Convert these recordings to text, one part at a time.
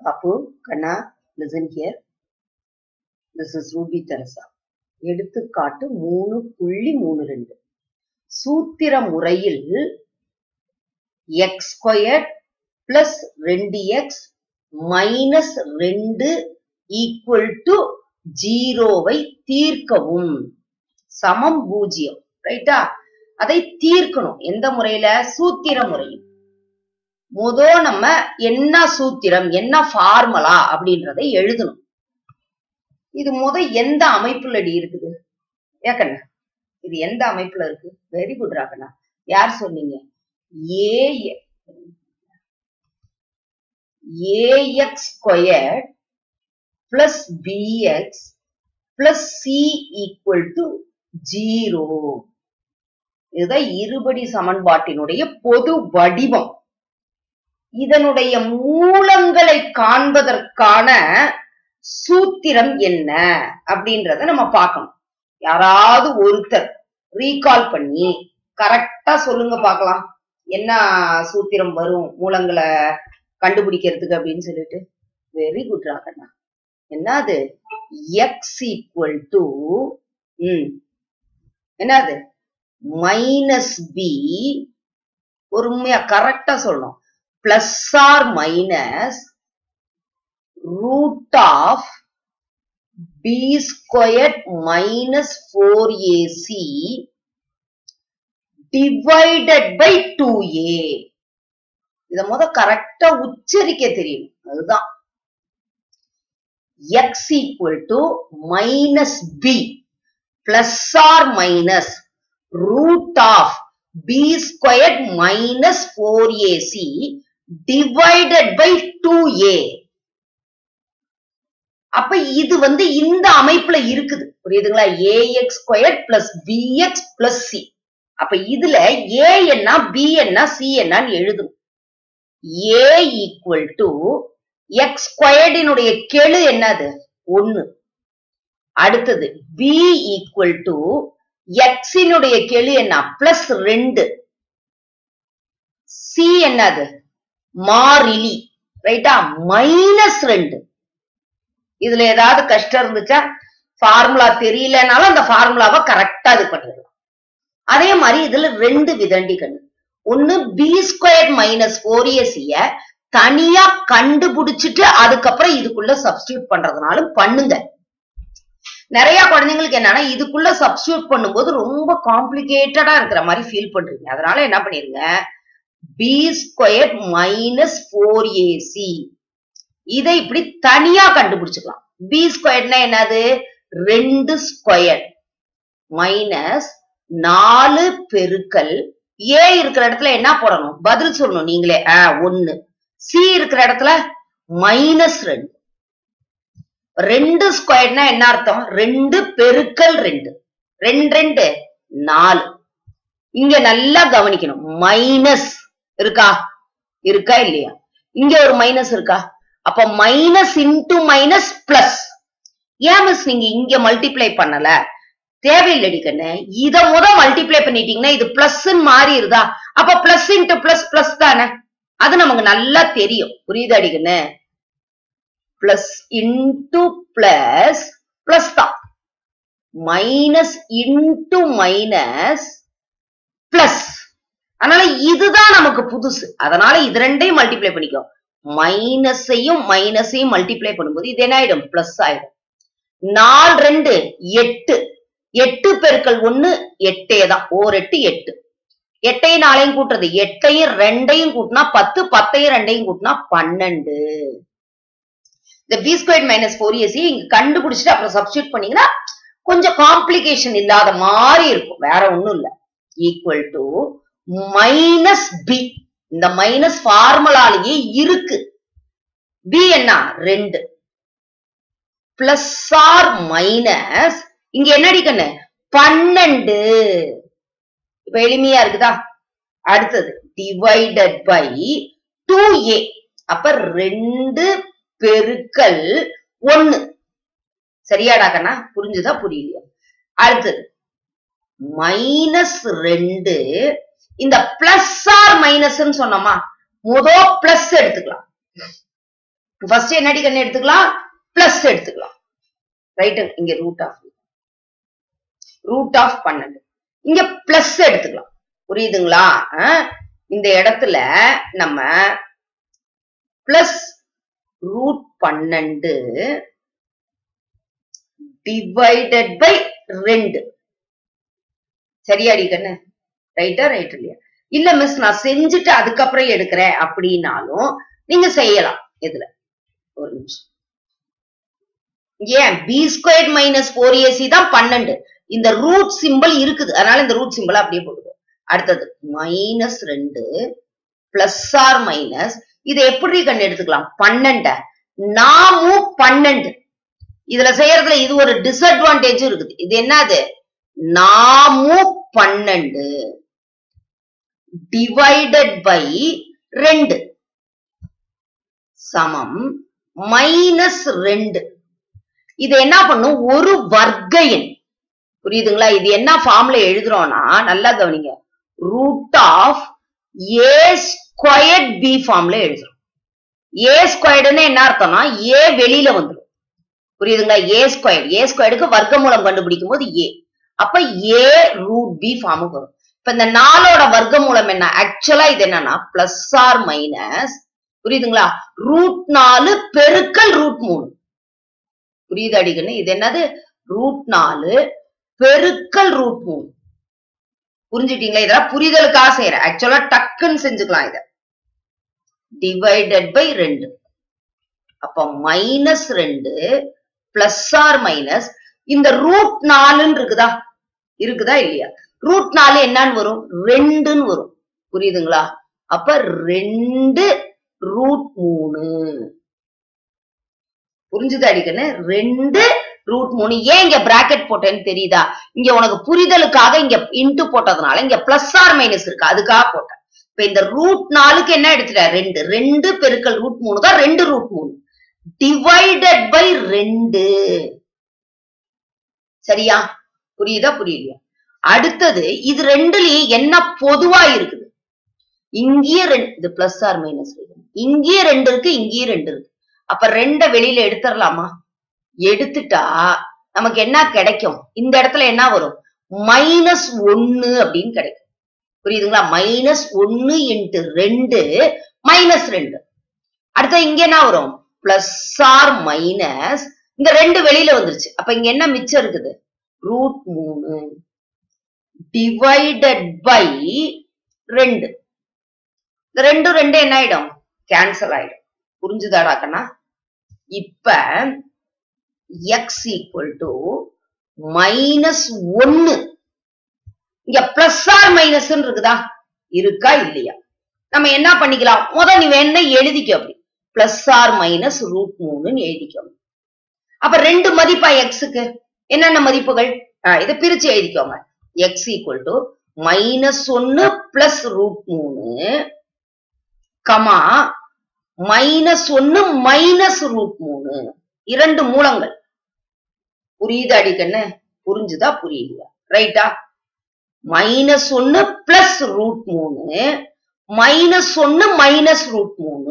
Papu, Kanna, listen here. This is Ruby Teresa. எடுத்துக்காட்டு மூணு புள்ளி மூணு ரெண்டு சூத்திர முறையில் எக்ஸ் ஸ்கொயர் பிளஸ் ரெண்டு எக்ஸ் மைனஸ் ரெண்டு ஈக்குவல் டு ஜீரோவை தீர்க்கவும் சமம் பூஜ்ஜியம் ரைட்டா அதை தீர்க்கணும் எந்த முறையில சூத்திர முறையில் முத நம்ம என்ன சூத்திரம் என்ன ஃபார்முலா அப்படின்றதை எழுதணும் இது முத எந்த அமைப்புல அடி இருக்குது ஏக்கண்ணா இது எந்த அமைப்புல இருக்கு வெரி குட் ராகண்ணா யார் சொன்னீங்க a a x square plus b x plus c equal to zero இதுதான் இருபடி சமன்பாட்டினுடைய பொது வடிவம் இதனுடைய மூலங்களை காண்பதற்கான சூத்திரம் என்ன அப்படின்றத நம்ம பார்க்கணும் யாராவது ஒருத்தர் ரீகால் பண்ணி கரெக்டா சொல்லுங்க பார்க்கலாம் என்ன சூத்திரம் வரும் மூலங்களை கண்டுபிடிக்கிறதுக்கு அப்படின்னு சொல்லிட்டு வெரி குட் ராகண்ணா என்னது எக்ஸ் ஈக்குவல் டு ம் என்னது மைனஸ் பி பொறுமையா கரெக்டா சொல்லணும் plus or minus root of b square minus four a c divided by two a இத முத கரெக்டா உச்சரிக்க தெரியும் அதுதான் x equal to minus b plus or minus root of b square minus four a c divided by two a அப்ப இது வந்து இந்த அமைப்புல இருக்குது புரியுதுங்களா a x square plus b x plus c அப்ப இதுல ஏ என்ன பி என்ன சி என்னன்னு எழுதணும் ஏ ஈக்குவல் டு எக்ஸ் ஸ்கொயர்டினுடைய கெழு என்னது ஒன்னு அடுத்தது பி ஈக்குவல் டு எக்ஸினுடைய கெழு என்ன பிளஸ் ரெண்டு சி என்னது மாறிலி ரைட்டா மைனஸ் ரெண்டு இதுல ஏதாவது கஷ்டம் இருந்துச்சா ஃபார்முலா தெரியலனாலும் அந்த ஃபார்முலாவை கரெக்டா இது பண்ணிடலாம் அதே மாதிரி இதுல ரெண்டு விதண்டி கண்ணு ஒண்ணு பி ஸ்கொயர் மைனஸ் ஃபோர் ஏசிய தனியா கண்டுபிடிச்சிட்டு அதுக்கப்புறம் இதுக்குள்ள சப்ஸ்டியூட் பண்றதுனாலும் பண்ணுங்க நிறைய குழந்தைங்களுக்கு என்னன்னா இதுக்குள்ள சப்ஸ்டியூட் பண்ணும்போது ரொம்ப காம்ப்ளிகேட்டடா இருக்கிற மாதிரி ஃபீல் பண்றீங்க அதனால என்ன பண்ணிருங்க b square minus four a c இதை இப்படி தனியா கண்டுபிடிச்சுக்கலாம் பி ஸ்கொயர்னா என்னது ரெண்டு ஸ்கொயர் மைனஸ் நாலு பெருக்கல் ஏ இருக்கிற இடத்துல என்ன போடணும் பதில் சொல்லணும் நீங்களே ஆ ஒன்னு சி இருக்கிற இடத்துல மைனஸ் ரெண்டு ரெண்டு ஸ்கொயர்னா என்ன அர்த்தம் ரெண்டு பெருக்கல் ரெண்டு ரெண்டு ரெண்டு நாலு இங்க நல்லா கவனிக்கணும் மைனஸ் இருக்கா இருக்கா இல்லையா இங்க ஒரு மைனஸ் இருக்கா அப்ப மைனஸ் இன்டு மைனஸ் பிளஸ் ஏன் மிஸ் நீங்க இங்க மல்டிப்ளை பண்ணல தேவையில்லடி கண்ணு இத முத மல்டிப்ளை பண்ணிட்டீங்கன்னா இது பிளஸ் மாறிடுதா அப்ப பிளஸ் இன்டு பிளஸ் பிளஸ் தானே அது நமக்கு நல்லா தெரியும் புரியுது அடிக்கண்ணு பிளஸ் இன்டு பிளஸ் பிளஸ் தான் மைனஸ் இன்டு மைனஸ் பிளஸ் அதனால இதுதான் நமக்கு புதுசு அதனால இது ரெண்டையும் மல்டிப்ளை பண்ணிக்கோ மைனஸையும் மைனஸையும் மல்டிப்ளை பண்ணும்போது இது என்ன ஆயிடும் பிளஸ் ஆயிடும் நாலு ரெண்டு எட்டு எட்டு பெருக்கல் ஒண்ணு எட்டே தான் ஓர் எட்டு எட்டு எட்டையும் நாளையும் கூட்டுறது எட்டையும் ரெண்டையும் கூட்டினா பத்து பத்தையும் ரெண்டையும் கூட்டினா பன்னெண்டு இந்த b square minus four a c இங்க கண்டுபிடிச்சிட்டு அப்புறம் சப்ஸ்டியூட் பண்ணீங்கன்னா கொஞ்சம் காம்ப்ளிகேஷன் இல்லாத மாதிரி இருக்கும் வேற ஒண்ணும் இல்ல ஈக்குவல் டு மைனஸ் பி இந்த மைனஸ் ஃபார்முலாலேயே இருக்கு பி என்ன ரெண்டு பிளஸ் ஆர் மைனஸ் இங்க என்னடி கண்ணு பன்னெண்டு இப்ப எளிமையா இருக்குதா அடுத்தது டிவைடட் பை டூ ஏ அப்ப ரெண்டு பெருக்கல் ஒன்னு சரியாடா கண்ணா புரிஞ்சுதா புரியலையா அடுத்தது மைனஸ் ரெண்டு இந்த பிளஸ் ஆர் மைனஸ் சொன்னோமா முதோ பிளஸ் எடுத்துக்கலாம் ஃபர்ஸ்ட் என்னடி கண்ணு எடுத்துக்கலாம் பிளஸ் எடுத்துக்கலாம் ரைட் இங்க ரூட் ஆஃப் ரூட் ஆஃப் பன்னெண்டு இங்க பிளஸ் எடுத்துக்கலாம் புரியுதுங்களா அஹ்? இந்த இடத்துல நம்ம பிளஸ் ரூட் பன்னெண்டு டிவைடட் பை ரெண்டு சரியாடி கண்ணு ரைட்டா ரைட் இல்லையா இல்ல மிஸ் நான் செஞ்சுட்டு அதுக்கப்புறம் எடுக்கிறேன் அப்படின்னாலும் நீங்க செய்யலாம் இதுல ஒரு நிமிஷம் ஏன் b square minus four a c தான் பன்னெண்டு இந்த ரூட் சிம்பிள் இருக்குது அதனால இந்த ரூட் சிம்பிள் அப்படியே போட்டுக்கோ அடுத்தது மைனஸ் ரெண்டு பிளஸ் ஆர் மைனஸ் இதை எப்படி கண்டு எடுத்துக்கலாம் பன்னெண்ட நாமும் பன்னெண்டு இதுல செய்யறதுல இது ஒரு டிஸ்அட்வான்டேஜ் இருக்குது இது என்னது நாமும் பன்னெண்டு டிவைடட் பை ரெண்டு சமம் மைனஸ் ரெண்டு இது என்ன பண்ணும் ஒரு வர்க்க எண் புரியுதுங்களா இது என்ன ஃபார்ம்ல எழுதுறோம்னா நல்லா கவனிங்க root of a squared b ஃபார்ம்ல எழுதுறோம் ஏ ஸ்கொயர்டுன்னு என்ன அர்த்தம்னா ஏ வெளியில வந்துடும் புரியுதுங்களா ஏ ஸ்கொயர் ஏ ஸ்கொயர்டுக்கு வர்க்க மூலம் கண்டுபிடிக்கும் போது ஏ அப்ப ஏ ரூட் பி ஃபார்முக்கு வரும் இப்ப இந்த நாலோட வர்க்க மூலம் என்ன ஆக்சுவலா இது என்னன்னா பிளஸ் ஆர் மைனஸ் புரியுதுங்களா ரூட் நாலு பெருக்கல் ரூட் மூணு புரியுது அடிக்கணும் இது என்னது ரூட் நாலு பெருக்கல் ரூட் மூணு புரிஞ்சுட்டீங்களா இதெல்லாம் புரிதலுக்காக செய்யறேன் ஆக்சுவலா டக்குன்னு செஞ்சுக்கலாம் இத டிவைடட் பை ரெண்டு அப்ப மைனஸ் ரெண்டு பிளஸ் ஆர் மைனஸ் இந்த ரூட் நாலுன்னு இருக்குதா இருக்குதா இல்லையா ரூட் நாலு என்னன்னு வரும் ரெண்டுன்னு வரும் புரியுதுங்களா அப்ப ரெண்டு ரூட் மூணு புரிஞ்சுது அடிக்கன்னு ரெண்டு ரூட் மூணு ஏன் இங்க பிராக்கெட் போட்டேன்னு தெரியுதா இங்க உனக்கு புரிதலுக்காக இங்க இன்டு போட்டதுனால இங்க பிளஸ் ஆர் மைனஸ் இருக்கு அதுக்காக போட்டேன் இப்ப இந்த ரூட் நாலுக்கு என்ன எடுத்துட்ட ரெண்டு ரெண்டு பெருக்கல் ரூட் மூணு தான் ரெண்டு ரூட் மூணு டிவைடட் பை ரெண்டு சரியா புரியுதா புரியலையா அடுத்தது இது ரெண்டுலயும் என்ன பொதுவா இருக்குது இங்கேயே ரெண்டு இது பிளஸ் ஆர் மைனஸ் இங்கேயே ரெண்டு இருக்கு இங்கேயே ரெண்டு இருக்கு அப்ப ரெண்ட வெளியில எடுத்துடலாமா எடுத்துட்டா நமக்கு என்ன கிடைக்கும் இந்த இடத்துல என்ன வரும் மைனஸ் ஒன்னு அப்படின்னு கிடைக்கும் புரியுதுங்களா மைனஸ் ஒன்னு இன்ட்டு ரெண்டு மைனஸ் ரெண்டு அடுத்த இங்க என்ன வரும் பிளஸ் ஆர் மைனஸ் இந்த ரெண்டு வெளியில வந்துருச்சு அப்ப இங்க என்ன மிச்சம் இருக்குது ரூட் மூணு டிவைடட் பை ரெண்டு இந்த ரெண்டும் ரெண்டு என்ன ஆயிடும் கேன்சல் ஆயிடும் புரிஞ்சுதாடா கண்ணா இப்ப எக்ஸ் ஈக்குவல் டு மைனஸ் ஒன்னு இங்க பிளஸ் ஆர் மைனஸ் இருக்குதா இருக்கா இல்லையா நம்ம என்ன பண்ணிக்கலாம் முத நீ வேணா எழுதிக்கோ அப்படி பிளஸ் ஆர் மைனஸ் ரூட் மூணுன்னு எழுதிக்கோ அப்ப ரெண்டு மதிப்பா எக்ஸுக்கு என்னென்ன மதிப்புகள் ஆஹ் இதை பிரிச்சு எழுதிக்கோங்க எக்ஸ் ஈக்குவல் டு மைனஸ் ஒன்னு பிளஸ் ரூட் மூணு கமா மைனஸ் ஒன்னு மைனஸ் ரூட் மூணு இரண்டு மூலங்கள் புரியுது அடிக்கண்ணு புரிஞ்சுதா புரியலையா ரைட்டா மைனஸ் ஒன்னு பிளஸ் ரூட் மூணு மைனஸ் ஒன்னு மைனஸ் ரூட் மூணு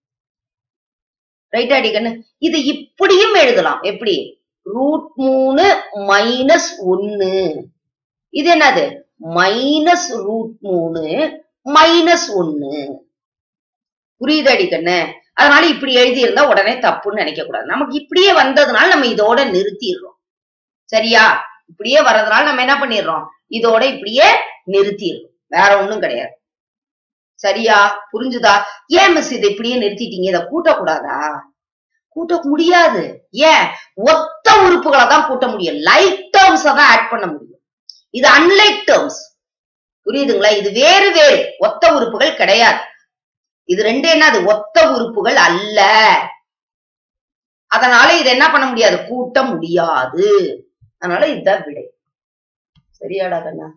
ரைட்டா அடிக்கண்ணு இது இப்படியும் எழுதலாம் எப்படி ரூட் மூணு மைனஸ் ஒன்னு இது என்னது மைனஸ் ரூட் மூணு மைனஸ் ஒன்னு புரியுது அடிக்கண்ணு அதனால இப்படி எழுதி இருந்தா உடனே தப்புன்னு நினைக்க கூடாது நமக்கு இப்படியே வந்ததுனால நம்ம இதோட நிறுத்திடுறோம் சரியா இப்படியே வர்றதுனால நம்ம என்ன பண்ணிடுறோம் இதோட இப்படியே நிறுத்திடுறோம் வேற ஒண்ணும் கிடையாது சரியா புரிஞ்சுதா ஏன் மிஸ் இதை இப்படியே நிறுத்திட்டீங்க இதை கூட்டக்கூடாதா கூட்ட முடியாது ஏன் ஒத்த உறுப்புகளை தான் கூட்ட முடியும் லைக் டேர்ம்ஸ் தான் ஆட் பண்ண முடியும் இது அன்லைக் டேர்ம்ஸ் புரியுதுங்களா இது வேறு வேறு ஒத்த உறுப்புகள் கிடையாது இது ரெண்டு என்ன அது ஒத்த உறுப்புகள் அல்ல அதனால இது என்ன பண்ண முடியாது கூட்ட முடியாது அதனால இதுதான் விடை சரியாடா கண்ணா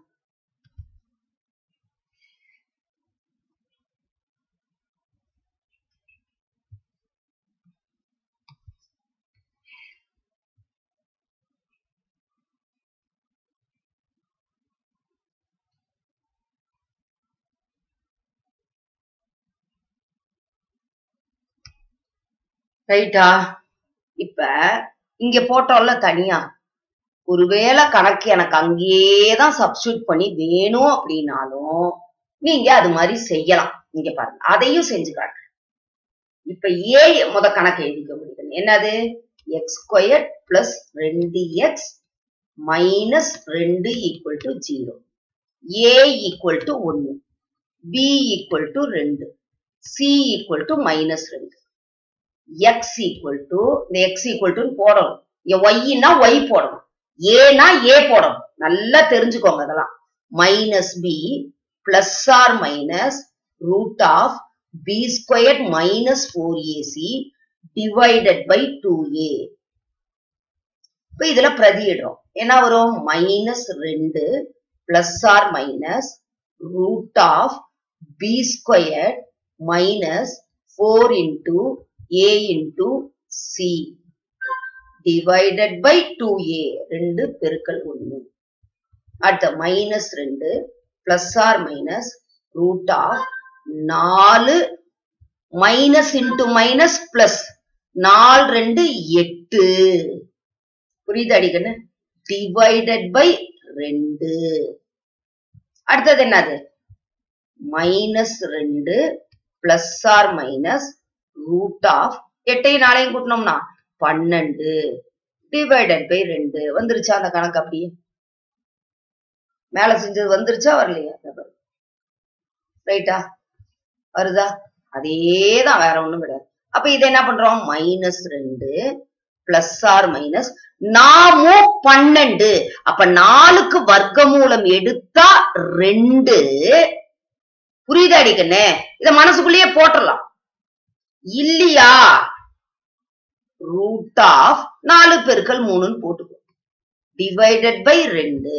ரைட்டா இப்ப இங்க போட்டோம்ல தனியா ஒருவேளை கணக்கு எனக்கு அங்கேயே தான் சப்ஸ்டியூட் பண்ணி வேணும் அப்படின்னாலும் நீங்க அது மாதிரி செய்யலாம் இங்க பாருங்க அதையும் செஞ்சு காட்டுறேன் இப்ப ஏ முத கணக்கு எழுதிக்க முடியும் என்னது எக்ஸ் ஸ்கொயர் பிளஸ் ரெண்டு எக்ஸ் மைனஸ் ரெண்டு equal to zero a equal to ஒன்னு பி ஈக்குவல் டு ரெண்டு சி ஈக்குவல் டு மைனஸ் ரெண்டு எக்ஸ் ஈக்குவல் டு இந்த எக்ஸ் ஈக்குவல் டு போடணும் இங்க ஒய்னா ஒய் போடணும் ஏனா ஏ போடணும் நல்லா தெரிஞ்சுக்கோங்க இதெல்லாம் minus b plus or minus root of b square minus four a c divided by two a இப்ப இதுல பிரதியிடுறோம் என்ன வரும் மைனஸ் ரெண்டு plus or minus root of b square minus four into a into c divided by two a ரெண்டு பெருக்கல் ஒண்ணு அடுத்த மைனஸ் ரெண்டு plus or minus root of நாலு மைனஸ் இன்டு மைனஸ் பிளஸ் நாலு ரெண்டு எட்டு புரியுது அடிக்கண்ணு டிவைடட் பை ரெண்டு அடுத்தது என்னது மைனஸ் ரெண்டு plus or minus root of எட்டையும் நாளையும் கூட்டினோம்னா பன்னெண்டு டிவைடட் பை ரெண்டு வந்துருச்சா அந்த கணக்கு அப்படியே மேல செஞ்சது வந்துருச்சா வரலையா ரைட்டா வருதா அதேதான் வேற ஒண்ணும் கிடையாது அப்ப இது என்ன பண்றோம் மைனஸ் ரெண்டு பிளஸ் ஆர் மைனஸ் நாமும் பன்னெண்டு அப்ப நாலுக்கு வர்க்கமூலம் எடுத்தா ரெண்டு புரியுதா அடிக்கண்ணே இத மனசுக்குள்ளேயே போட்டுடலாம் இல்லையா ரூட் ஆஃப் நாலு பெருக்கல் மூணுன்னு போட்டுக்கோ டிவைடட் பை ரெண்டு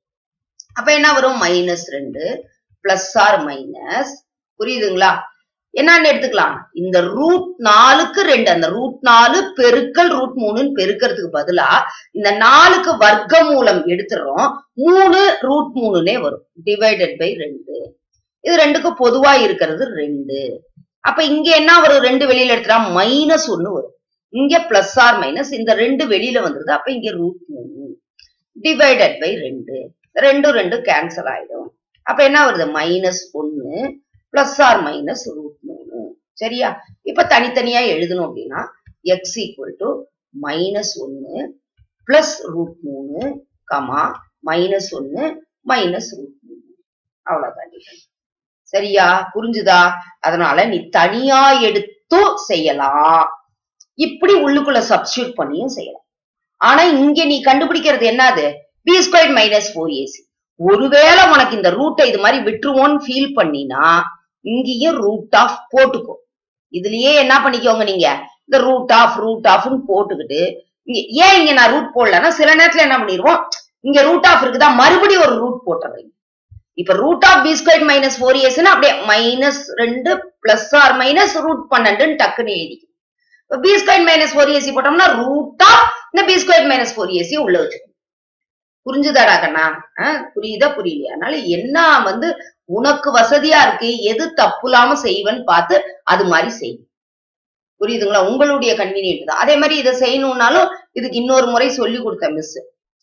அப்ப என்ன வரும் மைனஸ் ரெண்டு பிளஸ் ஆர் மைனஸ் புரியுதுங்களா என்னன்னு எடுத்துக்கலாம் இந்த ரூட் நாலுக்கு ரெண்டு அந்த ரூட் நாலு பெருக்கல் ரூட் மூணுன்னு பெருக்கிறதுக்கு பதிலா இந்த நாலுக்கு வர்க்க மூலம் எடுத்துறோம் மூணு ரூட் மூணுனே வரும் டிவைடட் பை ரெண்டு இது ரெண்டுக்கு பொதுவா இருக்கிறது ரெண்டு அப்ப இங்க என்ன வரும் ரெண்டு வெளியில எடுத்துட்டா மைனஸ் ஒண்ணு வரும் இங்க பிளஸ் ஆர் மைனஸ் இந்த ரெண்டு வெளியில வந்துருது அப்ப இங்க ரூட் மூணு டிவைடட் பை ரெண்டு ரெண்டும் ரெண்டும் கேன்சல் ஆயிடும் அப்ப என்ன வருது மைனஸ் ஒன்னு பிளஸ் ஆர் மைனஸ் ரூட் மூணு சரியா இப்ப தனித்தனியா எழுதணும் அப்படின்னா எக்ஸ் ஈக்குவல் டு மைனஸ் ஒன்னு பிளஸ் ரூட் மூணு கமா மைனஸ் ஒன்னு மைனஸ் ரூட் மூணு அவ்வளவுதான் சரியா புரிஞ்சுதா அதனால நீ தனியா எடுத்தும் செய்யலாம் இப்படி உள்ளுக்குள்ள சப்ஸ்டியூட் பண்ணியும் செய்யலாம் ஆனா இங்க நீ கண்டுபிடிக்கிறது என்னது b square minus four a c ஒருவேளை உனக்கு இந்த ரூட்டை இது மாதிரி விட்டுருவோன்னு ஃபீல் பண்ணினா இங்கேயும் ரூட் ஆஃப் போட்டுக்கோ இதுலயே என்ன பண்ணிக்கோங்க நீங்க இந்த ரூட் ஆஃப் ரூட் ஆஃப்னு போட்டுக்கிட்டு இங்க ஏன் இங்க நான் ரூட் போடலன்னா சில நேரத்துல என்ன பண்ணிடுவோம் இங்க ரூட் ஆஃப் இருக்குதா மறுபடியும் ஒரு ரூட் போட்டுறீங்க இப்ப root of b square minus four ஏஸ்னா அப்படியே மைனஸ் ரெண்டு பிளஸ் ஆர் மைனஸ் ரூட் பன்னெண்டுன்னு டக்குன்னு எழுதிக்கணும் இப்ப b square minus four a c போட்டோம்னா ரூட் ஆஃப் இந்த b square minus four a c உள்ள வச்சுக்கணும் புரிஞ்சுதாடா கண்ணா ஆஹ் புரியுதா புரியலையா அதனால என்ன வந்து உனக்கு வசதியா இருக்கு எது தப்பு இல்லாம செய்வன்னு பார்த்து அது மாதிரி செய் புரியுதுங்களா உங்களுடைய கன்வீனியன்ட் தான் அதே மாதிரி இதை செய்யணும்னாலும் இதுக்கு இன்னொரு முறை சொல்லி கொடுத்த மிஸ்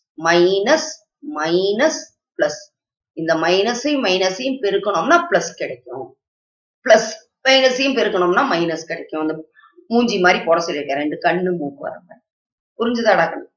மைனஸ் மைனஸ் பிளஸ் இந்த மைனஸையும் மைனஸையும் பெருக்கணும்னா பிளஸ் கிடைக்கும் பிளஸ் மைனஸையும் பெருக்கணும்னா மைனஸ் கிடைக்கும் அந்த மூஞ்சி மாதிரி போட சொல்லியிருக்கேன் ரெண்டு கண்ணு மூக்கு வர மாதிரி புரிஞ்சுதாடா கண்ணு